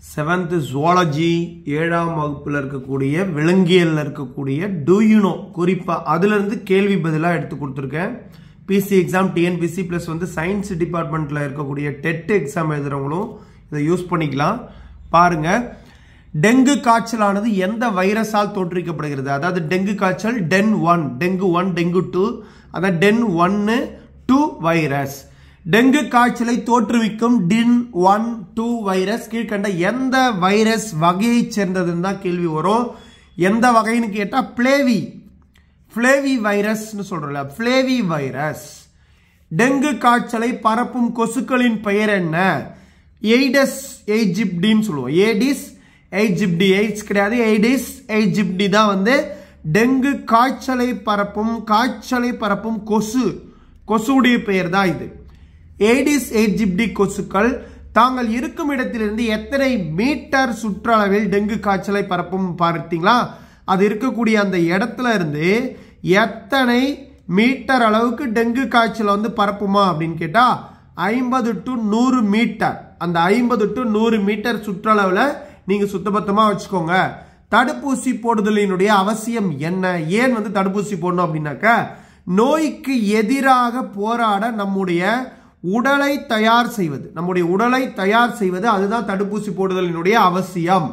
seventh zoology ஏழாம் வகுப்பில் இருக்கக்கூடிய விலங்கியலில் இருக்கக்கூடிய டூயூனோ குறிப்பாக அதுலேருந்து கேள்வி பதிலாக எடுத்து கொடுத்துருக்கேன் பிசி எக்ஸாம் டிஎன்பிசி ப்ளஸ் வந்து சயின்ஸ் டிபார்ட்மெண்ட்டில் இருக்கக்கூடிய டெட் எக்ஸாம் எழுதுறவங்களும் இதை யூஸ் பண்ணிக்கலாம் பாருங்க டெங்கு காய்ச்சலானது எந்த வைரஸால் தோற்றுவிக்கப்படுகிறது அதாவது டெங்கு காய்ச்சல் DEN one dengue one dengue two அதான் டென் ஒன்னு டூ வைரஸ் டெங்கு காய்ச்சலை தோற்றுவிக்கும் டின் ஒன் டூ வைரஸ் கீழ்கண்ட எந்த வைரஸ் வகையைச் சேர்ந்ததுன்னு தான் கேள்வி வரும் எந்த வகைன்னு கேட்டால் பிளேவி பிளேவி வைரஸ்னு சொல்றோம்ல பிளேவி வைரஸ் டெங்கு காய்ச்சலை பரப்பும் கொசுக்களின் பெயர் என்ன எய்டஸ் எய்ஜிப்டின்னு சொல்லுவோம் ஏடிஸ் எய்ஜிப்டி எய்ட்ஸ் கிடையாது எய்டிஸ் எய்ஜிப்டி தான் வந்து டெங்கு காய்ச்சலை பரப்பும் காய்ச்சலை பரப்பும் கொசு கொசுடைய பெயர் தான் இது ஏடிஸ் எய்ஜிப்டி கொசுக்கள் தாங்கள் இருக்கும் இடத்திலிருந்து எத்தனை மீட்டர் சுற்றளவில் டெங்கு காய்ச்சலை பரப்பும் பார்த்தீங்களா அது இருக்கக்கூடிய அந்த இடத்துல இருந்து எத்தனை மீட்டர் அளவுக்கு டெங்கு காய்ச்சல் வந்து பரப்புமா அப்படின்னு கேட்டா ஐம்பது டு நூறு மீட்டர் அந்த ஐம்பது டு நூறு மீட்டர் சுற்றளவில் நீங்க சுத்தபத்தமா வச்சுக்கோங்க தடுப்பூசி போடுதலினுடைய அவசியம் என்ன ஏன் வந்து தடுப்பூசி போடணும் அப்படின்னாக்க நோய்க்கு எதிராக போராட நம்முடைய உடலை தயார் செய்வது நம்முடைய உடலை தயார் செய்வது அதுதான் தடுப்பூசி போடுதலினுடைய அவசியம்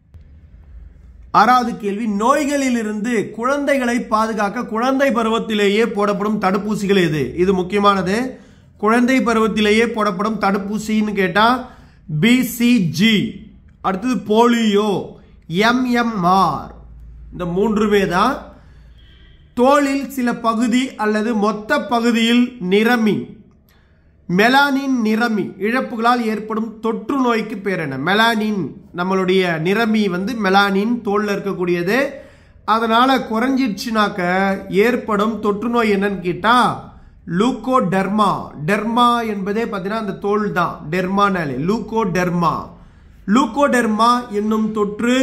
ஆறாவது கேள்வி நோய்களிலிருந்து குழந்தைகளை பாதுகாக்க குழந்தை பருவத்திலேயே போடப்படும் தடுப்பூசிகள் எது இது முக்கியமானது குழந்தை பருவத்திலேயே போடப்படும் தடுப்பூசின்னு கேட்டா பிசிஜி அடுத்தது போலியோ எம்எம்ஆர் இந்த மூன்றுமே தான் தோலில் சில பகுதி அல்லது மொத்த பகுதியில் நிறமி மெலானின் நிறமி இழப்புகளால் ஏற்படும் தொற்று நோய்க்கு பேர் என்ன மெலானின் நம்மளுடைய நிறமி வந்து மெலானின் தோல்ல இருக்கக்கூடியது அதனால குறைஞ்சிடுச்சுனாக்க ஏற்படும் தொற்று நோய் என்னன்னு கேட்டா லூக்கோ டெர்மா டெர்மா என்பதே பார்த்தீங்கன்னா அந்த தோல் தான் டெர்மானாலே லூக்கோ டெர்மா லூக்கோடெர்மா என்னும் தொற்று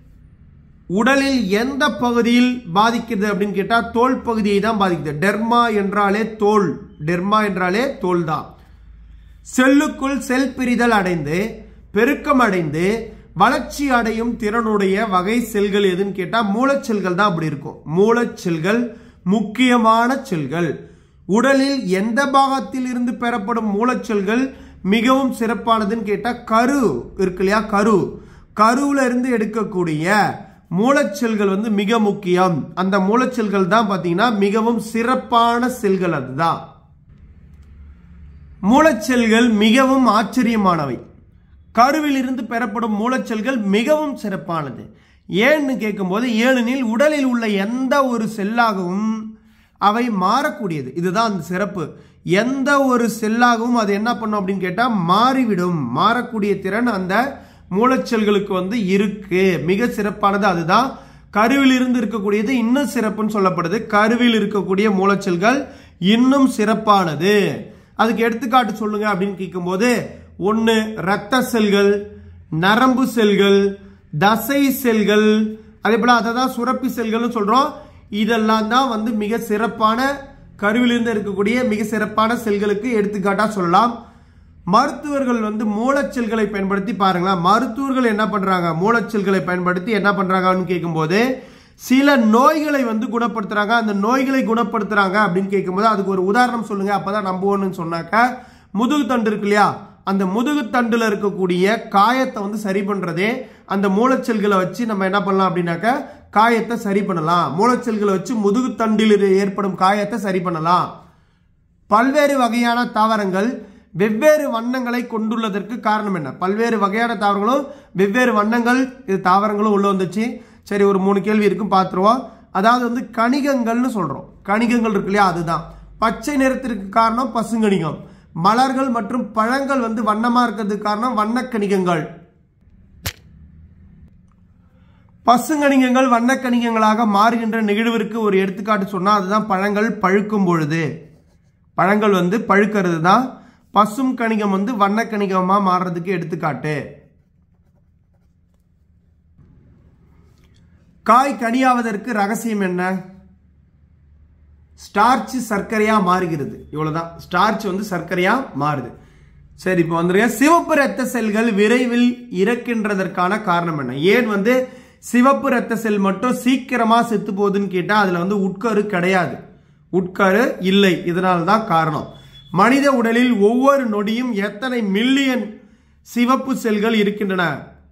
உடலில் எந்த பகுதியில் பாதிக்கிறது அப்படின்னு கேட்டா தோல் பகுதியை தான் பாதிக்குது டெர்மா என்றாலே தோல் டெர்மா என்றாலே தோல் தான் செல்லுக்குள் செல் பிரிதல் அடைந்து பெருக்கம் அடைந்து வளர்ச்சி அடையும் திறனுடைய வகை செல்கள் எதுன்னு கேட்டா மூலச்செல்கள் தான் அப்படி இருக்கும் மூலச்செல்கள் முக்கியமான செல்கள் உடலில் எந்த பாகத்தில் இருந்து பெறப்படும் மூலச்செல்கள் மிகவும் சிறப்பானதுன்னு கேட்டா கரு இருக்கு இல்லையா கரு கருவுல இருந்து எடுக்கக்கூடிய மூலச்செல்கள் வந்து மிக முக்கியம் அந்த மூலச்செல்கள் தான் பாத்தீங்கன்னா மிகவும் சிறப்பான செல்கள் அதுதான் மூலச்செல்கள் மிகவும் ஆச்சரியமானவை கருவில் இருந்து பெறப்படும் மூலச்செல்கள் மிகவும் சிறப்பானது ஏன்னு கேட்கும்போது ஏனெனில் உடலில் உள்ள எந்த ஒரு செல்லாகவும் அவை மாறக்கூடியது இதுதான் அந்த சிறப்பு எந்த ஒரு செல்லாகவும் அது என்ன பண்ணும் அப்படின்னு கேட்டால் மாறிவிடும் மாறக்கூடிய திறன் அந்த மூலச்செல்களுக்கு வந்து இருக்கு மிக சிறப்பானது அதுதான் கருவில் இருந்து இருக்கக்கூடியது இன்னும் சிறப்புன்னு சொல்லப்படுது கருவில் இருக்கக்கூடிய மூலச்செல்கள் இன்னும் சிறப்பானது அதுக்கு எடுத்துக்காட்டு சொல்லுங்க அப்படின்னு கேட்கும்போது ஒன்று இரத்த செல்கள் நரம்பு செல்கள் தசை செல்கள் அதே போல அதை தான் சுரப்பி செல்கள்னு சொல்றோம் இதெல்லாம் தான் வந்து மிக சிறப்பான கருவிலிருந்து இருக்கக்கூடிய மிக சிறப்பான செல்களுக்கு எடுத்துக்காட்டா சொல்லலாம் மருத்துவர்கள் வந்து மூலச்செல்களை பயன்படுத்தி பாருங்களா மருத்துவர்கள் என்ன பண்றாங்க மூலச்செல்களை பயன்படுத்தி என்ன பண்றாங்கன்னு கேட்கும்போது சில நோய்களை வந்து குணப்படுத்துறாங்க அந்த நோய்களை குணப்படுத்துறாங்க அப்படின்னு கேட்கும்போது அதுக்கு ஒரு உதாரணம் சொல்லுங்க அப்பதான் நம்புவோம்னு சொன்னாக்க முதுகு தண்டு இருக்கு இல்லையா அந்த முதுகு தண்டுல இருக்கக்கூடிய காயத்தை வந்து சரி பண்றதே அந்த மூலச்செல்களை வச்சு நம்ம என்ன பண்ணலாம் அப்படின்னாக்க காயத்தை சரி பண்ணலாம் மூலச்செல்களை வச்சு முதுகு தண்டில் ஏற்படும் காயத்தை சரி பண்ணலாம் பல்வேறு வகையான தாவரங்கள் வெவ்வேறு வண்ணங்களை கொண்டுள்ளதற்கு காரணம் என்ன பல்வேறு வகையான தாவரங்களும் வெவ்வேறு வண்ணங்கள் இது தாவரங்களும் உள்ள வந்துச்சு சரி ஒரு மூணு கேள்வி இருக்கும் பார்த்துருவோம் அதாவது வந்து கணிகங்கள்னு சொல்றோம் கணிகங்கள் இருக்கு இல்லையா அதுதான் பச்சை நிறத்திற்கு காரணம் பசுங்கணிகம் மலர்கள் மற்றும் பழங்கள் வந்து வண்ணமா இருக்கிறதுக்கு காரணம் வண்ணக்கணிகங்கள் பசுங்கணிகங்கள் வண்ணக்கணிகங்களாக மாறுகின்ற நிகழ்விற்கு ஒரு எடுத்துக்காட்டு சொன்னா அதுதான் பழங்கள் பழுக்கும் பொழுது பழங்கள் வந்து பழுக்கிறது தான் பசும் கணிகம் வந்து வண்ணக்கணிகமா மாறுறதுக்கு எடுத்துக்காட்டு காய் கனியாவதற்கு ரகசியம் என்ன ஸ்டார்ச் சர்க்கரையா மாறுகிறது இவ்வளவுதான் ஸ்டார்ச் வந்து சர்க்கரையா மாறுது சரி இப்போ வந்துருங்க சிவப்பு ரத்த செல்கள் விரைவில் இறக்கின்றதற்கான காரணம் என்ன ஏன் வந்து சிவப்பு ரத்த செல் மட்டும் சீக்கிரமா செத்து போகுதுன்னு கேட்டா அதுல வந்து உட்கரு கிடையாது உட்கரு இல்லை இதனால தான் காரணம் மனித உடலில் ஒவ்வொரு நொடியும் எத்தனை மில்லியன் சிவப்பு செல்கள் இருக்கின்றன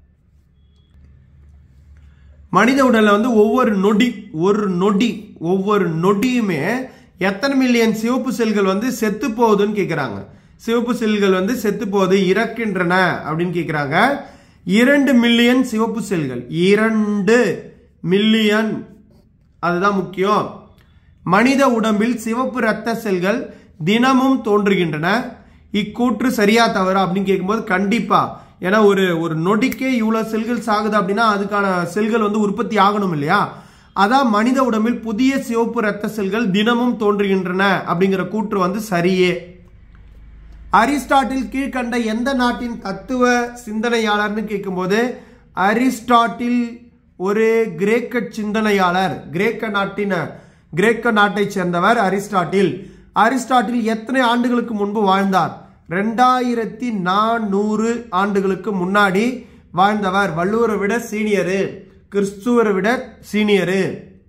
மனித உடல்ல வந்து ஒவ்வொரு நொடி ஒரு நொடி ஒவ்வொரு நொடியுமே எத்தனை மில்லியன் சிவப்பு செல்கள் வந்து செத்து போகுதுன்னு கேட்குறாங்க சிவப்பு செல்கள் வந்து செத்து போகுது இறக்கின்றன அப்படின்னு கேட்குறாங்க இரண்டு மில்லியன் சிவப்பு செல்கள் இரண்டு மில்லியன் அதுதான் முக்கியம் மனித உடம்பில் சிவப்பு ரத்த செல்கள் தினமும் தோன்றுகின்றன இக்கூற்று சரியா தவறா அப்படின்னு கேட்கும்போது கண்டிப்பா ஏன்னா ஒரு ஒரு நொடிக்கே இவ்வளவு செல்கள் சாகுது அப்படின்னா அதுக்கான செல்கள் வந்து உற்பத்தி ஆகணும் இல்லையா அதான் மனித உடம்பில் புதிய சிவப்பு ரத்த செல்கள் தினமும் தோன்றுகின்றன அப்படிங்கிற கூற்று வந்து சரியே அரிஸ்டாட்டில் கீழ்கண்ட எந்த நாட்டின் தத்துவ சிந்தனையாளர்னு கேட்கும்போது அரிஸ்டாட்டில் ஒரு கிரேக்க சிந்தனையாளர் கிரேக்க நாட்டின கிரேக்க நாட்டை சேர்ந்தவர் அரிஸ்டாட்டில் அரிஸ்டாட்டில் எத்தனை ஆண்டுகளுக்கு முன்பு வாழ்ந்தார் ரெண்டாயிரத்தி நானூறு ஆண்டுகளுக்கு முன்னாடி வாழ்ந்தவர் வள்ளுவரை விட சீனியரு கிறிஸ்துவரை விட சீனியரு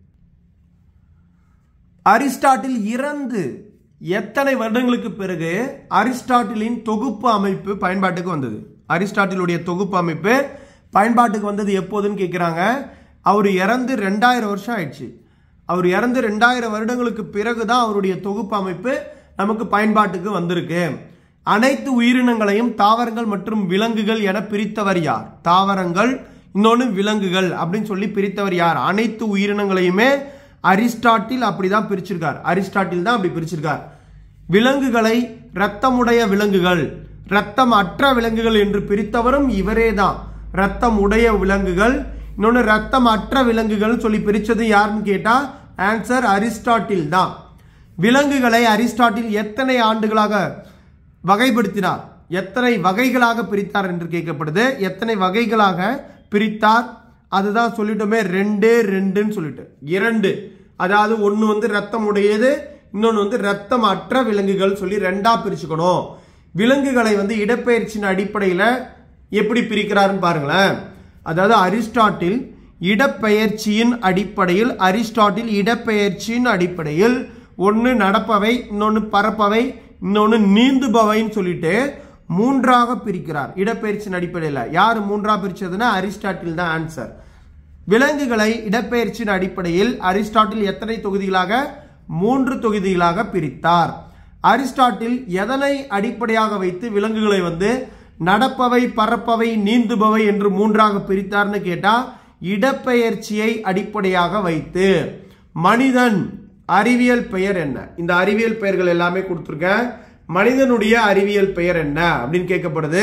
அரிஸ்டாட்டில் இறந்து எத்தனை வருடங்களுக்கு பிறகு அரிஸ்டாட்டிலின் தொகுப்பு அமைப்பு பயன்பாட்டுக்கு வந்தது அரிஸ்டாட்டிலுடைய தொகுப்பு அமைப்பு பயன்பாட்டுக்கு வந்தது எப்போதுன்னு கேட்குறாங்க அவர் இறந்து ரெண்டாயிரம் வருஷம் ஆயிடுச்சு அவர் இறந்து ரெண்டாயிரம் வருடங்களுக்கு பிறகுதான் அவருடைய தொகுப்பு அமைப்பு நமக்கு பயன்பாட்டுக்கு வந்திருக்கு அனைத்து உயிரினங்களையும் தாவரங்கள் மற்றும் விலங்குகள் என பிரித்தவர் யார் தாவரங்கள் இன்னொன்று விலங்குகள் அப்படின்னு சொல்லி பிரித்தவர் யார் அனைத்து உயிரினங்களையுமே அரிஸ்டாட்டில் அப்படிதான் பிரிச்சிருக்கார் அரிஸ்டாட்டில் தான் அப்படி பிரிச்சிருக்கார் விலங்குகளை இரத்தமுடைய விலங்குகள் இரத்தம் அற்ற விலங்குகள் என்று பிரித்தவரும் இவரே தான் ரத்தம் உடைய விலங்குகள் இன்னொன்று ரத்தம் அற்ற விலங்குகள் சொல்லி பிரிச்சது யாருன்னு கேட்டா ஆன்சர் அரிஸ்டாட்டில் தான் விலங்குகளை அரிஸ்டாட்டில் எத்தனை ஆண்டுகளாக வகைப்படுத்தினார் எத்தனை வகைகளாக பிரித்தார் என்று கேட்கப்படுது எத்தனை வகைகளாக பிரித்தார் அதுதான் சொல்லிட்டோமே ரெண்டே ரெண்டுன்னு சொல்லிட்டு இரண்டு அதாவது ஒன்று வந்து ரத்தம் உடையது இன்னொன்று வந்து ரத்தம் அற்ற விலங்குகள் சொல்லி ரெண்டா பிரிச்சுக்கணும் விலங்குகளை வந்து இடப்பெயர்ச்சியின் அடிப்படையில் எப்படி பிரிக்கிறாருன்னு பாருங்களேன் அதாவது அரிஸ்டாட்டில் இடப்பெயர்ச்சியின் அடிப்படையில் அரிஸ்டாட்டில் இடப்பெயர்ச்சியின் அடிப்படையில் ஒன்று நடப்பவை இன்னொன்று பறப்பவை இன்னொன்று நீந்துபவைன்னு சொல்லிட்டு மூன்றாக பிரிக்கிறார் இடப்பெயர்ச்சியின் அடிப்படையில் யார் மூன்றா பிரிச்சதுன்னா அரிஸ்டாட்டில் தான் ஆன்சர் விலங்குகளை இடப்பெயர்ச்சியின் அடிப்படையில் அரிஸ்டாட்டில் எத்தனை தொகுதிகளாக மூன்று தொகுதிகளாக பிரித்தார் அரிஸ்டாட்டில் எதனை அடிப்படையாக வைத்து விலங்குகளை வந்து நடப்பவை பறப்பவை நீந்துபவை என்று மூன்றாக பிரித்தார்னு கேட்டா இடப்பெயர்ச்சியை அடிப்படையாக வைத்து மனிதன் அறிவியல் பெயர் என்ன இந்த அறிவியல் பெயர்கள் எல்லாமே கொடுத்துருக்கேன் மனிதனுடைய அறிவியல் பெயர் என்ன அப்படின்னு கேட்கப்படுது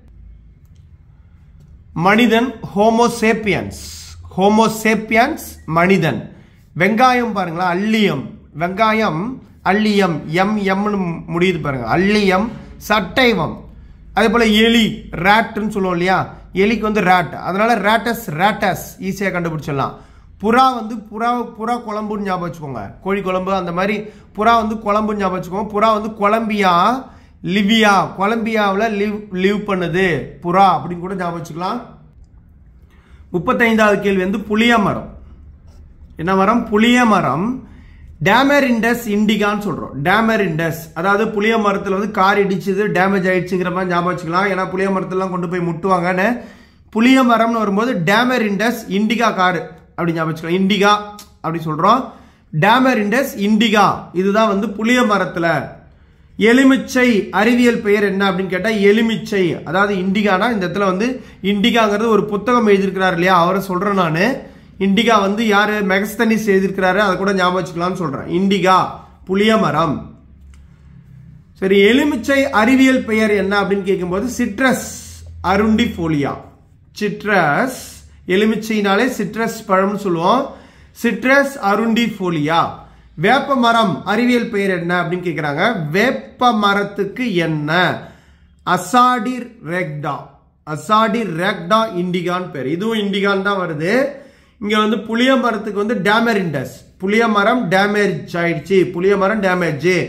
மனிதன் ஹோமோசேப்பியன்ஸ் ஹோமோசேப்பியன்ஸ் மனிதன் வெங்காயம் பாருங்களா அள்ளியம் வெங்காயம் அள்ளியம் எம் எம்னு முடியுது பாருங்க அள்ளியம் சட்டைவம் அதே போல எலி ரேட்னு சொல்லுவோம் இல்லையா எலிக்கு வந்து ரேட் அதனால ரேட்டஸ் ரேட்டஸ் ஈஸியாக கண்டுபிடிச்சிடலாம் புறா வந்து புறா புறா குழம்புன்னு ஞாபகம் வச்சுக்கோங்க கோழி குழம்பு அந்த மாதிரி புறா வந்து குழம்புன்னு ஞாபகம் வச்சுக்கோங்க புறா வந்து கொலம்பியா லிபியா கொலம்பியாவில் லிவ் லிவ் பண்ணுது புறா அப்படின்னு கூட ஞாபகம் வச்சுக்கலாம் முப்பத்தைந்தாவது கேள்வி வந்து புளிய மரம் என்ன மரம் புளிய மரம் டேமரிண்டஸ் இண்டிகான்னு சொல்றோம் டேமரிண்டஸ் அதாவது புளிய மரத்தில் வந்து கார் இடிச்சது டேமேஜ் ஆயிடுச்சுங்கிற மாதிரி ஞாபகம் வச்சுக்கலாம் ஏன்னா புளிய மரத்தெல்லாம் கொண்டு போய் முட்டுவாங்கன்னு புளிய மரம்னு வரும்போது டேமரிண்டஸ் இண்டிகா கார் அப்படி ஞாபகம் வச்சுக்கலாம் இண்டிகா அப்படி சொல்றோம் டேமரிண்டஸ் இண்டிகா இதுதான் வந்து புளிய மரத்துல எலுமிச்சை அறிவியல் பெயர் என்ன அப்படின்னு கேட்டா எலுமிச்சை அதாவது இண்டிகானா இந்த இடத்துல வந்து இண்டிகாங்கிறது ஒரு புத்தகம் எழுதியிருக்கிறார் இல்லையா அவரை சொல்றேன் நான் இண்டிகா வந்து யாரு மெகஸ்தனிஸ் எழுதியிருக்கிறாரு அதை கூட ஞாபகம் வச்சுக்கலாம்னு சொல்றேன் இண்டிகா புளிய மரம் சரி எலுமிச்சை அறிவியல் பெயர் என்ன அப்படின்னு கேட்கும்போது சிட்ரஸ் அருண்டிஃபோலியா சிட்ரஸ் எலுமிச்சைனாலே சிட்ரஸ் பழம்னு சொல்லுவோம் சிட்ரஸ் அருண்டிஃபோலியா வேப்ப மரம் அறிவியல் பெயர் என்ன அப்படின்னு கேட்குறாங்க வேப்ப மரத்துக்கு என்ன அசாடிர் ரெக்டா அசாடிர் ரெக்டா இண்டிகான்னு பேர் இதுவும் இண்டிகான் தான் வருது இங்க வந்து புளிய மரத்துக்கு வந்து டேமரிண்டஸ் புளிய மரம் டேமேஜ் ஆயிடுச்சு புளிய மரம் டேமேஜ்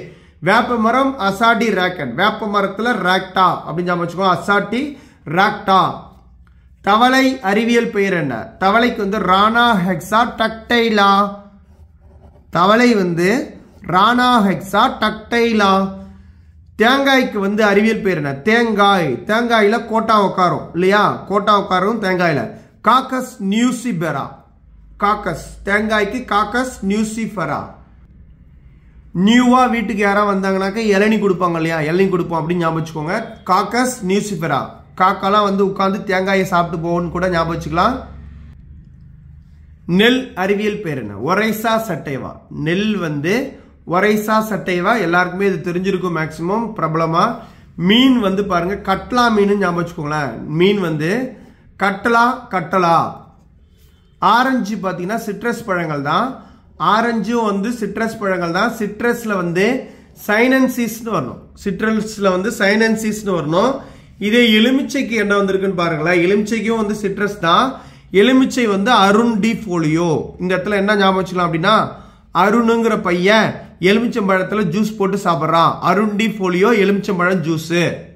வேப்ப மரம் அசாடி ராக்கட் வேப்ப மரத்துல ராக்டா அப்படின்னு ஞாபகம் வச்சுக்கோ அசாட்டி ராக்டா தவளை அறிவியல் பெயர் என்ன தவளைக்கு வந்து ராணா ஹெக்ஸா டக்டைலா தவளை வந்து ராணா ஹெக்ஸா டக்டைலா தேங்காய்க்கு வந்து அறிவியல் பேர் என்ன தேங்காய் தேங்காயில கோட்டா உட்காரும் இல்லையா கோட்டா உட்காரும் தேங்காயில காக்கஸ் நியூசிபெரா காக்கஸ் தேங்காய்க்கு காக்கஸ் நியூசிஃபரா நியூவா வீட்டுக்கு யாரா வந்தாங்கனாக்க இளநி கொடுப்பாங்க இல்லையா இளநி கொடுப்போம் அப்படின்னு ஞாபகம் வச்சுக்கோங்க காக்கஸ் நியூசிஃபெரா காக்காலாம் வந்து உட்காந்து தேங்காயை சாப்பிட்டு போகணும்னு கூட ஞாபகம் வச்சுக்கலாம் நெல் அறிவியல் பேர் என்ன ஒரைசா சட்டைவா நெல் வந்து ஒரைசா சட்டைவா எல்லாருக்குமே இது தெரிஞ்சிருக்கும் மேக்சிமம் பிரபலமா மீன் வந்து பாருங்க கட்லா மீன் ஞாபகம் வச்சுக்கோங்களேன் மீன் வந்து கட்டலா கட்டலா ஆரஞ்சு பார்த்தீங்கன்னா சிட்ரஸ் பழங்கள் தான் ஆரஞ்சும் வந்து சிட்ரஸ் பழங்கள் தான் சிட்ரஸ்ல வந்து சைனன்சிஸ்னு வரணும் சிட்ரஸ்ல வந்து சைனன்சிஸ்னு வரணும் இதே எலுமிச்சைக்கு என்ன வந்திருக்குன்னு பாருங்களேன் எலுமிச்சைக்கும் வந்து சிட்ரஸ் தான் எலுமிச்சை வந்து அருண் டி போலியோ இந்த இடத்துல என்ன ஞாபகம் வச்சுக்கலாம் அப்படின்னா அருணுங்கிற பையன் எலுமிச்சம்பழத்துல ஜூஸ் போட்டு சாப்பிட்றான் அருண் டி போலியோ எலுமிச்சம்பழம் ஜூஸ்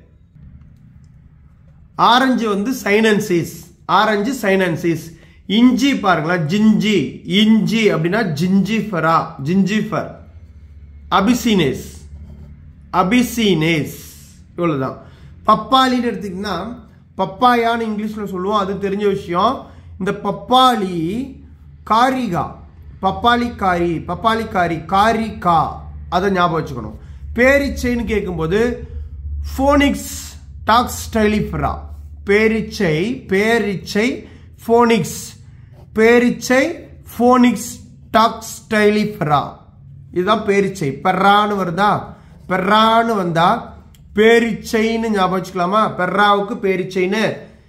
ஆரஞ்சு வந்து சைனன்சிஸ் ஆரஞ்சு சைனன்சிஸ் இஞ்சி பாருங்களேன் ஜிஞ்சி இஞ்சி அப்படின்னா ஜிஞ்சிஃபரா ஜிஞ்சிஃபர் அபிசினேஸ் அபிசினேஸ் இவ்வளவுதான் பப்பாளின்னு எடுத்தீங்கன்னா பப்பாயான்னு இங்கிலீஷ்ல சொல்லுவோம் அது தெரிஞ்ச விஷயம் இந்த பப்பாளி காரிகா பப்பாளி காரி பப்பாளி காரி காரிகா அதை ஞாபகம் வச்சுக்கணும் பேரிச்சைன்னு கேட்கும்போது ஃபோனிக்ஸ் டாக்ஸ் ஸ்டைலிஃபரா பேரிச்சை பேரிச்சை ஃபோனிக்ஸ் பேரிச்சை ஃபோனிக்ஸ் டாக்ஸ் ஸ்டைலிஃபரா இதுதான் பேரிச்சை பெர்ரான்னு வருதா பெர்ரான்னு வந்தா பேரிச்சைன்னு ஞாபகம் வச்சுக்கலாமா பெர்ராவுக்கு பேரிச்சைன்னு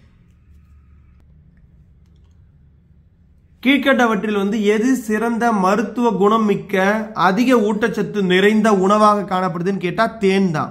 கீழ்கண்டவற்றில் வந்து எது சிறந்த மருத்துவ குணம் மிக்க அதிக ஊட்டச்சத்து நிறைந்த உணவாக காணப்படுதுன்னு கேட்டா தேன் தான்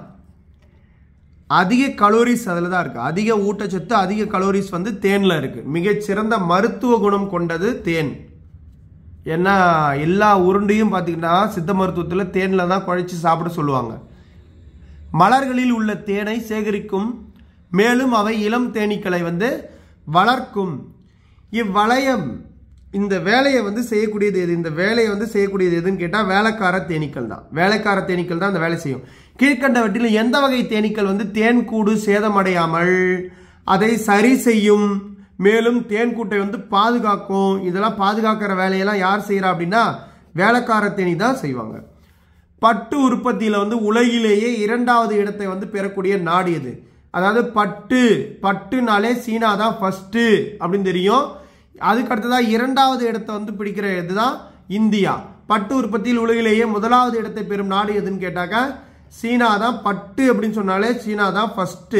அதிக கலோரிஸ் அதில் தான் இருக்கு அதிக ஊட்டச்சத்து அதிக கலோரிஸ் வந்து தேன்ல இருக்கு மிகச்சிறந்த மருத்துவ குணம் கொண்டது தேன் ஏன்னா எல்லா உருண்டையும் பார்த்தீங்கன்னா சித்த மருத்துவத்தில் தேனில் தான் குழைச்சி சாப்பிட சொல்லுவாங்க மலர்களில் உள்ள தேனை சேகரிக்கும் மேலும் அவை இளம் தேனீக்களை வந்து வளர்க்கும் இவ்வளையம் இந்த வேலையை வந்து செய்யக்கூடியது எது இந்த வேலையை வந்து செய்யக்கூடியது எதுன்னு கேட்டால் வேலைக்கார தேனீக்கள் தான் வேலைக்கார தேனீக்கள் தான் அந்த வேலை செய்யும் கீழ்கண்டவற்றில் எந்த வகை தேனீக்கள் வந்து தேன் கூடு சேதமடையாமல் அதை சரி செய்யும் மேலும் தேன் கூட்டை வந்து பாதுகாக்கும் இதெல்லாம் பாதுகாக்கிற வேலையெல்லாம் யார் செய்யறா அப்படின்னா வேலைக்கார தேனி தான் செய்வாங்க பட்டு உற்பத்தியில வந்து உலகிலேயே இரண்டாவது இடத்தை வந்து பெறக்கூடிய நாடு எது அதாவது பட்டு பட்டுனாலே சீனா தான் ஃபர்ஸ்ட் அப்படின்னு தெரியும் அதுக்கு அடுத்ததா இரண்டாவது இடத்தை வந்து பிடிக்கிற இதுதான் இந்தியா பட்டு உற்பத்தியில் உலகிலேயே முதலாவது இடத்தை பெறும் நாடு எதுன்னு கேட்டாக்க சீனா தான் பட்டு அப்படின்னு சொன்னாலே சீனா தான் ஃபர்ஸ்ட்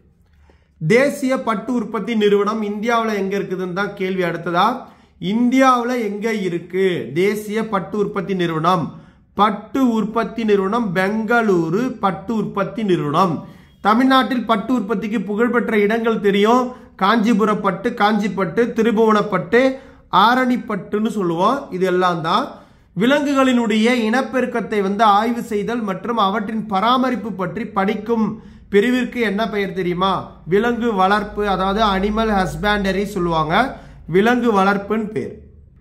தேசிய பட்டு உற்பத்தி நிறுவனம் இந்தியாவில் எங்க இருக்குதுன்னு தான் கேள்வி அடுத்ததா இந்தியாவில் எங்க இருக்கு தேசிய பட்டு உற்பத்தி நிறுவனம் பட்டு உற்பத்தி நிறுவனம் பெங்களூரு பட்டு உற்பத்தி நிறுவனம் தமிழ்நாட்டில் பட்டு உற்பத்திக்கு புகழ்பெற்ற இடங்கள் தெரியும் காஞ்சிபுரம் பட்டு காஞ்சிப்பட்டு திருபுவனப்பட்டு ஆரணிப்பட்டுன்னு சொல்லுவோம் இது எல்லாம் தான் விலங்குகளினுடைய இனப்பெருக்கத்தை வந்து ஆய்வு செய்தல் மற்றும் அவற்றின் பராமரிப்பு பற்றி படிக்கும் பிரிவிற்கு என்ன பெயர் தெரியுமா விலங்கு வளர்ப்பு அதாவது அனிமல் ஹஸ்பண்டரி சொல்லுவாங்க விலங்கு வளர்ப்புன்னு பேர்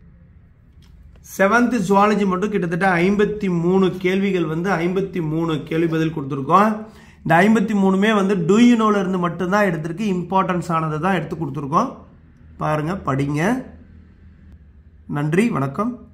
செவன்த் ஜுவாலஜி மட்டும் கிட்டத்தட்ட ஐம்பத்தி மூணு கேள்விகள் வந்து ஐம்பத்தி மூணு கேள்வி பதில் கொடுத்துருக்கோம் இந்த ஐம்பத்தி மூணுமே வந்து டூயினோல இருந்து மட்டும்தான் எடுத்திருக்கு இம்பார்ட்டன்ஸ் ஆனதை தான் எடுத்து கொடுத்துருக்கோம் பாருங்க படிங்க நன்றி வணக்கம்